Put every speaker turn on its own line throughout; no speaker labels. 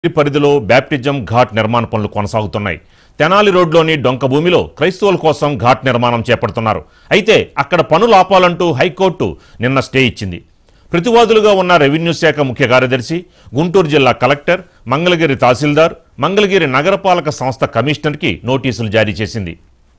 పరిధిలో బ్యాప్టిజం ఘాట్ నిర్మాణ పనులు కొనసాగుతున్నాయి తెనాలి రోడ్లోని డొంక భూమిలో క్రైస్తవుల కోసం ఘాట్ నిర్మాణం చేపడుతున్నారు అయితే అక్కడ పనులు ఆపాలంటూ హైకోర్టు నిన్న స్టే ఇచ్చింది ప్రతివాదులుగా ఉన్న రెవెన్యూ శాఖ ముఖ్య కార్యదర్శి గుంటూరు జిల్లా కలెక్టర్ మంగళగిరి తహసీల్దార్ మంగళగిరి నగరపాలక సంస్థ కమిషనర్కి నోటీసులు జారీ చేసింది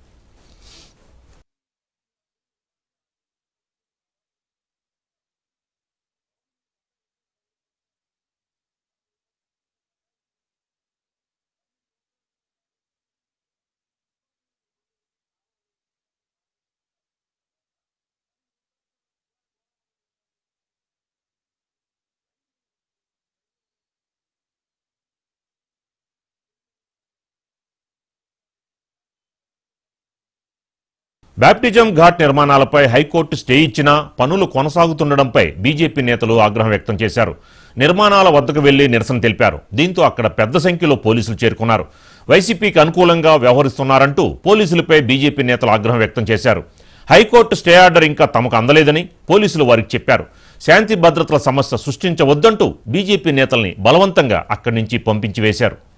బ్యాప్టిజం ఘాట్ నిర్మాణాలపై హైకోర్టు స్టే ఇచ్చినా పనులు కొనసాగుతుండడంపై బీజేపీ నేతలు ఆగ్రహం వ్యక్తం చేశారు నిర్మాణాల వద్దకు వెళ్లి నిరసన తెలిపారు దీంతో అక్కడ పెద్ద సంఖ్యలో పోలీసులు చేరుకున్నారు వైసీపీకి అనుకూలంగా వ్యవహరిస్తున్నారంటూ పోలీసులపై బీజేపీ నేతలు ఆగ్రహం వ్యక్తం చేశారు హైకోర్టు స్టే ఆర్డర్ ఇంకా తమకు అందలేదని పోలీసులు వారికి చెప్పారు శాంతి భద్రతల సమస్య సృష్టించవద్దంటూ బీజేపీ నేతల్ని బలవంతంగా అక్కడి నుంచి పంపించి వేశారు